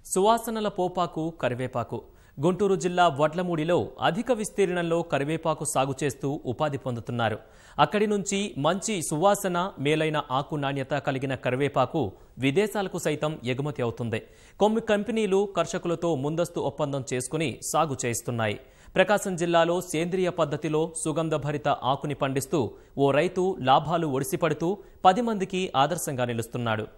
సువాసనల పోపాకు కరివేపాకు గుంటూరు జిల్లా వడ్లమూడిలో అధిక విస్తీర్ణంలో కరివేపాకు సాగు చేస్తూ ఉపాధి పొందుతున్నారు అక్కడి నుంచి మంచి సువాసన మేలైన ఆకు నాణ్యత కలిగిన కరివేపాకు విదేశాలకు సైతం ఎగుమతి అవుతుంది కొన్ని కంపెనీలు కర్షకులతో ముందస్తు ఒప్పందం చేసుకుని సాగు చేయిస్తున్నాయి ప్రకాశం జిల్లాలో సేంద్రియ పద్ధతిలో సుగంధభరిత ఆకుని పండిస్తూ ఓ రైతు లాభాలు ఒడిసిపడుతూ పది మందికి ఆదర్శంగా నిలుస్తున్నాడు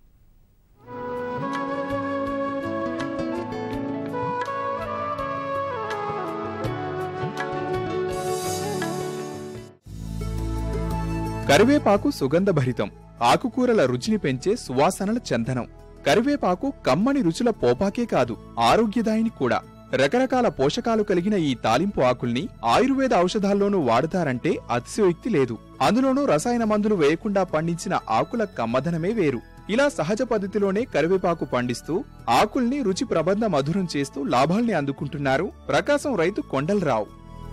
కరివేపాకు సుగంధభరితం ఆకుకూరల రుచిని పెంచే సువాసనల చందనం కరివేపాకు కమ్మని రుచుల పోపాకే కాదు ఆరోగ్యదాయిని కూడా రకరకాల పోషకాలు కలిగిన ఈ తాలింపు ఆకుల్ని ఆయుర్వేద ఔషధాల్లోనూ వాడతారంటే అతిశయోక్తి లేదు అందులోనూ రసాయన మందులు వేయకుండా పండించిన ఆకుల కమ్మదనమే వేరు ఇలా సహజ పద్ధతిలోనే కరివేపాకు పండిస్తూ ఆకుల్ని రుచి ప్రబంధ మధురం చేస్తూ లాభాల్ని అందుకుంటున్నారు ప్రకాశం రైతు కొండలరావు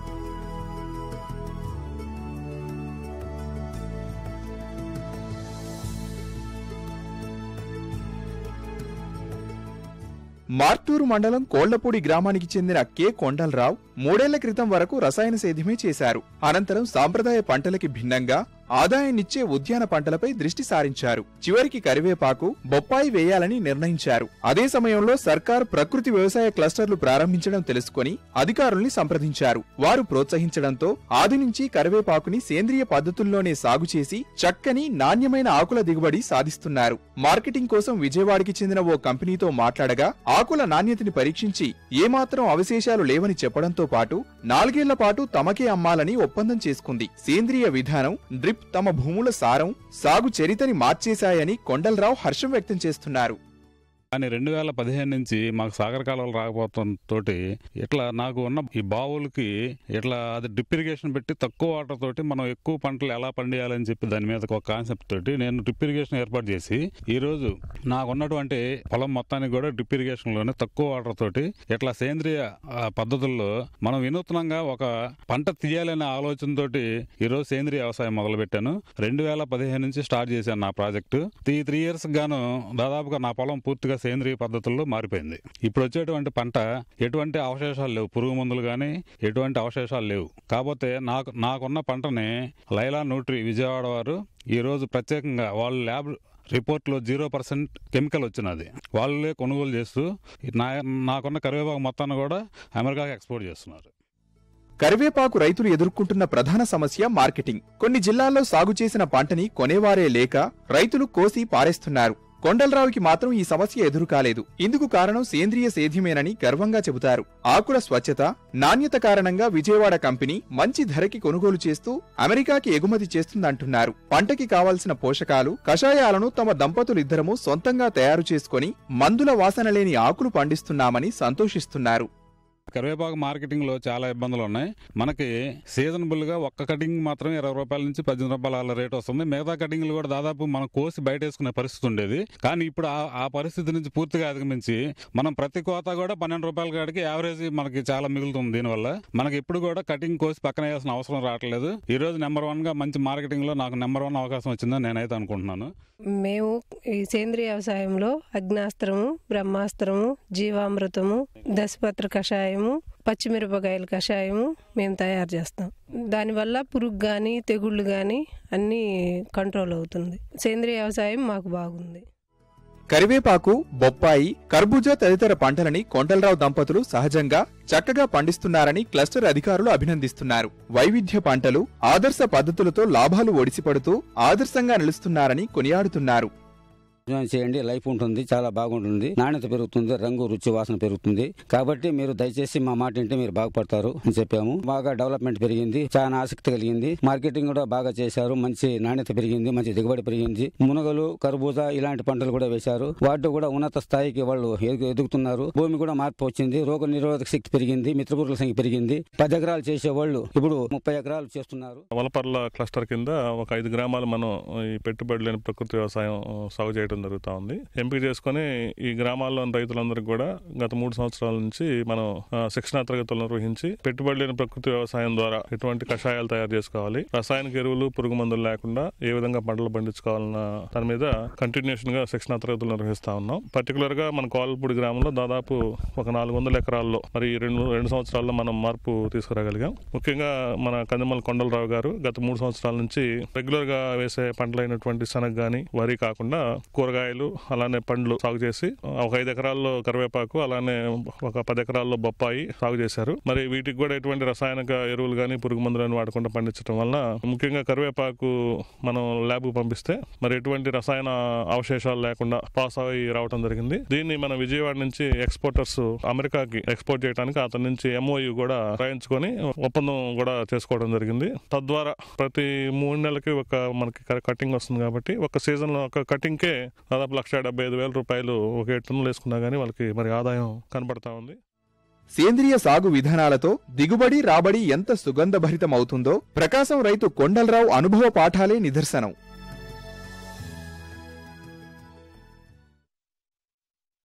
మార్టూరు మండలం కోళ్లపూడి గ్రామానికి చెందిన కె కొండలరావు మూడేళ్ల క్రితం వరకు రసాయన సేద్యమే చేశారు అనంతరం సాంప్రదాయ పంటలకి భిన్నంగా ఆదాయాన్నిచ్చే ఉద్యాన పంటలపై దృష్టి సారించారు చివరికి కరివేపాకు బొప్పాయి వేయాలని నిర్ణయించారు అదే సమయంలో సర్కార్ ప్రకృతి వ్యవసాయ క్లస్టర్లు ప్రారంభించడం తెలుసుకొని అధికారుల్ని సంప్రదించారు వారు ప్రోత్సహించడంతో ఆది నుంచి కరివేపాకుని సేంద్రియ పద్ధతుల్లోనే సాగు చేసి చక్కని నాణ్యమైన ఆకుల దిగుబడి సాధిస్తున్నారు మార్కెటింగ్ కోసం విజయవాడకి చెందిన ఓ కంపెనీతో మాట్లాడగా ఆకుల నాణ్యతని పరీక్షించి ఏమాత్రం అవశేషాలు లేవని చెప్పడంతో పాటు నాలుగేళ్ల పాటు తమకే అమ్మాలని ఒప్పందం చేసుకుంది సేంద్రియ విధానం డ్రిప్ తమ భూముల సారం సాగు చరితని మార్చేశాయని కొండలరావు హర్షం వ్యక్తం చేస్తున్నారు కానీ రెండు వేల పదిహేను నుంచి మాకు సాగర కాలువలు రాకపోవడంతో ఇట్లా నాకు ఉన్న ఈ బావులకి ఇట్లా అది డ్రిప్ ఇరిగేషన్ పెట్టి తక్కువ వాటర్ తోటి మనం ఎక్కువ పంటలు ఎలా పండియాలని చెప్పి దాని మీద ఒక కాన్సెప్ట్ తోటి నేను డ్రిప్ ఇరిగేషన్ ఏర్పాటు చేసి ఈ రోజు నాకు ఉన్నటువంటి పొలం మొత్తానికి కూడా డ్రిప్ ఇరిగేషన్ లోనే తక్కువ వాటర్ తోటి ఇట్లా సేంద్రియ ఆ, పద్ధతుల్లో మనం వినూత్నంగా ఒక పంట తీయాలనే ఆలోచనతోటి ఈ రోజు సేంద్రియ వ్యవసాయం మొదలు పెట్టాను రెండు వేల పదిహేను నుంచి స్టార్ట్ చేశాను నా ప్రాజెక్టు ఈ త్రీ ఇయర్స్ గాను దాదాపుగా నా పొలం పూర్తిగా సేంద్రియ పద్ధతుల్లో మారిపోయింది ఇప్పుడు వచ్చేటువంటి పంట ఎటువంటి అవశేషాలు లేవు పురుగు మందులు కానీ ఎటువంటి అవశేషాలు లేవు కాకపోతే నాకు నాకున్న పంటని లైలా న్యూట్రీ విజయవాడ వారు ఈ రోజు ప్రత్యేకంగా వాళ్ళ ల్యాబ్ రిపోర్ట్లో జీరో పర్సెంట్ కెమికల్ వచ్చినది వాళ్ళే కొనుగోలు చేస్తూ నా నాకున్న కరివేపాకు మొత్తాన్ని కూడా అమెరికాకి ఎక్స్పోర్ట్ చేస్తున్నారు కరివేపాకు రైతులు ఎదుర్కొంటున్న ప్రధాన సమస్య మార్కెటింగ్ కొన్ని జిల్లాల్లో సాగు చేసిన పంటని కొనేవారే లేక రైతులు కోసి పారేస్తున్నారు కొండలరావుకి మాత్రం ఈ సమస్య ఎదురు కాలేదు ఇందుకు కారణం సేంద్రియ సేద్యమేనని గర్వంగా చెబుతారు ఆకుల స్వచ్ఛత నాణ్యత కారణంగా విజయవాడ కంపెనీ మంచి ధరకి కొనుగోలు చేస్తూ అమెరికాకి ఎగుమతి చేస్తుందంటున్నారు పంటకి కావాల్సిన పోషకాలు కషాయాలను తమ దంపతులిద్దరము సొంతంగా తయారు చేసుకొని మందుల వాసన లేని ఆకులు పండిస్తున్నామని సంతోషిస్తున్నారు కరివేపాకు మార్కెటింగ్ లో చాలా ఇబ్బందులు ఉన్నాయి మనకి సీజనబుల్ గా ఒక్క కటింగ్ మాత్రం ఇరవై రూపాయల నుంచి పద్దెనిమిది రూపాయల అలా రేట్ వస్తుంది మిగతా కటింగ్లు కూడా దాదాపు మనం కోసి బయట వేసుకునే పరిస్థితి ఉండేది కానీ ఇప్పుడు ఆ- ఆ పరిస్థితి నుంచి పూర్తిగా అధిగమించి మనం ప్రతి కోత కూడా పన్నెండు రూపాయల కాడికి యావరేజ్ మనకి చాలా మిగులుతుంది దీనివల్ల మనకి ఇప్పుడు కూడా కటింగ్ కోసి పక్కన వేయాల్సిన అవసరం రావట్లేదు ఈ రోజు నెంబర్ వన్ గా మంచి మార్కెటింగ్ లో నాకు నెంబర్ వన్ అవకాశం వచ్చిందని నేనైతే అనుకుంటున్నాను మేము ఈ సేంద్రియ వ్యవసాయంలో అగ్నాస్త్రము బ్రహ్మాస్త్రము జీవామృతము దశపత్ర కషాయము పచ్చిమిరపకాయల కషాయము మేము తయారు చేస్తాం దానివల్ల పురుగు కానీ తెగుళ్ళు కానీ అన్నీ కంట్రోల్ అవుతుంది సేంద్రియ వ్యవసాయం మాకు బాగుంది కరివేపాకు బొప్పాయి కర్బూజా తదితర పంటలని కొండలరావు దంపతులు సహజంగా చక్కగా పండిస్తున్నారని క్లస్టర్ అధికారులు అభినందిస్తున్నారు వైవిధ్య పంటలు ఆదర్శ పద్ధతులతో లాభాలు ఒడిసిపడుతూ ఆదర్శంగా నిలుస్తున్నారని కొనియాడుతున్నారు వ్యవసాయం చేయండి లైఫ్ ఉంటుంది చాలా బాగుంటుంది నాణ్యత పెరుగుతుంది రంగు రుచి వాసన పెరుగుతుంది కాబట్టి మీరు దయచేసి మా మాట వింటే మీరు బాగుపడతారు అని చెప్పాము బాగా డెవలప్మెంట్ పెరిగింది చాలా ఆసక్తి కలిగింది మార్కెటింగ్ కూడా బాగా చేశారు మంచి నాణ్యత పెరిగింది మంచి దిగుబడి పెరిగింది మునగలు కర్బూజా ఇలాంటి పంటలు కూడా వేశారు వాటిలో కూడా ఉన్నత స్థాయికి వాళ్ళు ఎదు- ఎదుగుతున్నారు భూమి కూడా మార్పు వచ్చింది రోగ నిరోధక శక్తి పెరిగింది మిత్రపురుల సంఖ్య పెరిగింది పది ఎకరాలు చేసే వాళ్ళు ఇప్పుడు ముప్పై ఎకరాలు చేస్తున్నారు వలపర్ల క్లస్టర్ కింద ఒక ఐదు గ్రామాలు మనం ఈ పెట్టుబడి లేని ప్రకృతి వ్యవసాయం సాగు చేయడం చేయడం జరుగుతా ఉంది ఎంపిక చేసుకొని ఈ గ్రామాల్లోని రైతులందరికీ కూడా గత మూడు సంవత్సరాల నుంచి మనం ఆ, శిక్షణా తరగతులు నిర్వహించి పెట్టుబడి లేని ప్రకృతి వ్యవసాయం ద్వారా ఎటువంటి కషాయాలు తయారు చేసుకోవాలి రసాయనిక ఎరువులు పురుగు మందులు లేకుండా ఏ విధంగా పంటలు పండించుకోవాలన్న దాని మీద కంటిన్యూషన్ గా శిక్షణా తరగతులు నిర్వహిస్తా ఉన్నాం పర్టికులర్ గా మన కోలపూడి గ్రామంలో దాదాపు ఒక నాలుగు వందల ఎకరాల్లో మరి ఈ రెండు రెండు సంవత్సరాల్లో మనం మార్పు తీసుకురాగలిగాం ముఖ్యంగా మన కందిమల కొండలరావు గారు గత మూడు సంవత్సరాల నుంచి రెగ్యులర్ గా వేసే పంటలైనటువంటి శనగ గాని వరి కాకుండా కూరగాయలు అలానే పండ్లు సాగు చేసి ఒక ఐదు ఎకరాల్లో కరివేపాకు అలానే ఒక పది ఎకరాల్లో బొప్పాయి సాగు చేశారు మరి వీటికి కూడా ఎటువంటి రసాయనిక ఎరువులు కానీ పురుగు మందులను వాడకుండా పండించడం వల్ల ముఖ్యంగా కరివేపాకు మనం ల్యాబ్ పంపిస్తే మరి ఎటువంటి రసాయన అవశేషాలు లేకుండా పాస్ అయి రావడం జరిగింది దీన్ని మన విజయవాడ నుంచి ఎక్స్పోర్టర్స్ అమెరికాకి ఎక్స్పోర్ట్ చేయడానికి అతని నుంచి ఎంఓయు కూడా రాయించుకొని ఒప్పందం కూడా చేసుకోవడం జరిగింది తద్వారా ప్రతి మూడు నెలలకి ఒక మనకి కటింగ్ వస్తుంది కాబట్టి ఒక సీజన్ లో ఒక కటింగ్ కే దాదాపు లక్ష డెబ్బై ఐదు వేల రూపాయలు ఒక ఏడు టన్నులు వేసుకున్నా గానీ వాళ్ళకి మరి ఆదాయం కనబడతా ఉంది సేంద్రియ సాగు విధానాలతో దిగుబడి రాబడి ఎంత సుగంధభరితమవుతుందో ప్రకాశం రైతు కొండలరావు అనుభవ పాఠాలే నిదర్శనం